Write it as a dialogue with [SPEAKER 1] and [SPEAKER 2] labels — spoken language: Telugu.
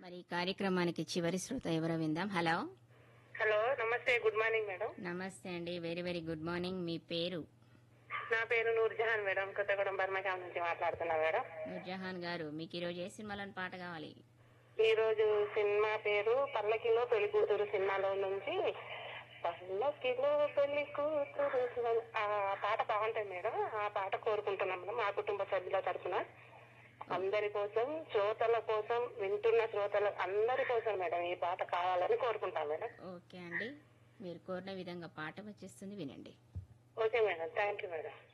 [SPEAKER 1] మరి ఈ కార్యక్రమానికి చివరి శ్రోత ఎవరో విందాం హలో
[SPEAKER 2] హలో నమస్తే గుడ్ మార్నింగ్ మేడం
[SPEAKER 1] నమస్తే అండి వెరీ వెరీ గుడ్ మార్నింగ్ మీ పేరు
[SPEAKER 2] నా పేరు నూర్జహాన్ మేడం కొత్తగూడెం బర్మగాం నుంచి మాట్లాడుతున్నా మేడం
[SPEAKER 1] నూర్జహాన్ గారు మీకు ఈరోజు ఏ సినిమాలోని పాట కావాలి
[SPEAKER 2] ఈ రోజు సినిమా పేరు పల్లకిలో పెళ్లి కూతురు సినిమాలో నుంచి పల్లకిలో పెళ్లి కూతురు ఆ పాట బాగుంటుంది మేడం ఆ పాట కోరుకుంటున్నాం మేడం మా కుటుంబ సభ్యుల తరఫున అందరి కోసం శ్రోతల కోసం వింటున్న శ్రోతల అందరి కోసం మేడం ఈ పాట కావాలని కోరుకుంటాం మేడం
[SPEAKER 1] ఓకే అండి మీరు కోరిన విధంగా పాట వచ్చేస్తుంది వినండి
[SPEAKER 2] okay madam thank you madam